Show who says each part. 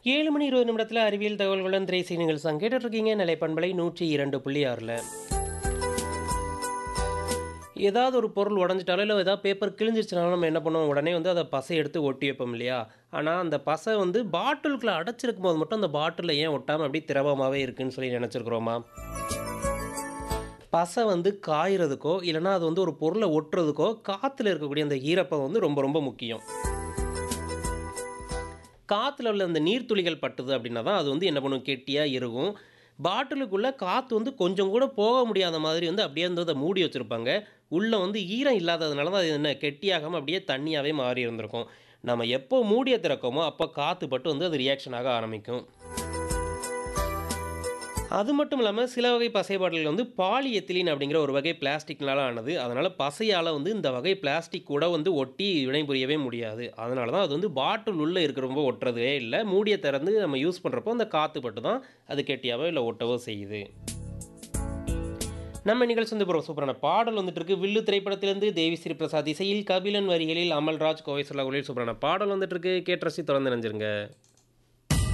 Speaker 1: ஏழு மணி இருபது நிமிடத்தில் அறிவியல் தகவல்களுடன் திரைசை நிகழ்ச்சி கேட்டுட்டு இருக்கீங்க நிலைப்பண்பலை நூற்றி இரண்டு புள்ளி ஆறில் ஏதாவது ஒரு பொருள் உடஞ்சிட்டாலோ இல்லை ஏதாவது பேப்பர் கிழிஞ்சிருச்சுனாலும் நம்ம என்ன பண்ணுவோம் உடனே வந்து அதை பசை எடுத்து ஒட்டி வைப்போம் இல்லையா ஆனால் அந்த பசை வந்து பாட்டிலுக்குள்ளே அடைச்சிருக்கும் போது மட்டும் அந்த பாட்டிலில் ஏன் ஒட்டாமல் அப்படியே திரவமாகவே இருக்குன்னு சொல்லி நினச்சிருக்கிறோமா பசை வந்து காயறதுக்கோ இல்லைனா அது வந்து ஒரு பொருளை ஒட்டுறதுக்கோ காற்றுல இருக்கக்கூடிய அந்த ஈரப்பதம் வந்து ரொம்ப ரொம்ப முக்கியம் காற்றுல உள்ள அந்த நீர்த்துளிகள் பட்டுது அப்படின்னா தான் அது வந்து என்ன பண்ணும் கெட்டியாக இருக்கும் பாட்டிலுக்குள்ளே காற்று வந்து கொஞ்சம் கூட போக முடியாத மாதிரி வந்து அப்படியே வந்து அதை மூடி வச்சுருப்பாங்க உள்ளே வந்து ஈரம் இல்லாததுனால தான் அது என்ன கெட்டியாகாமல் அப்படியே தண்ணியாகவே மாறி இருந்திருக்கும் நம்ம எப்போ மூடிய திறக்கமோ அப்போ காற்று பட்டு வந்து அது ரியாக்ஷன் ஆக ஆரம்பிக்கும் அது மட்டும் இல்லாமல் சில வகை பசை பாட்டில்கள் வந்து பாலிஎத்திலின் அப்படிங்கிற ஒரு வகை பிளாஸ்டிக்னால ஆனது அதனால் பசையால் வந்து இந்த வகை பிளாஸ்டிக் கூட வந்து ஒட்டி வினைபுரியவே முடியாது அதனால தான் அது வந்து பாட்டில் உள்ளே இருக்கிறப்போ ஒட்டுறதே இல்லை மூடிய திறந்து நம்ம யூஸ் பண்ணுறப்போ அந்த காற்று பட்டு தான் அது கெட்டியாவோ இல்லை ஒட்டவோ செய்யுது நம்ம நிகழ்ச்சி வந்து ஒரு சூப்பரான பாடல் வந்துட்டு இருக்கு வில்லு திரைப்படத்திலிருந்து தேவி ஸ்ரீ பிரசாத் இசையில் கபிலன் வரிகளில் அமல்ராஜ் கோவை சொல்லக்கூடிய சூப்பரான பாடல் வந்துட்டு இருக்கு கேட்டு ரசி தொடர்ந்து நினைஞ்சிருங்க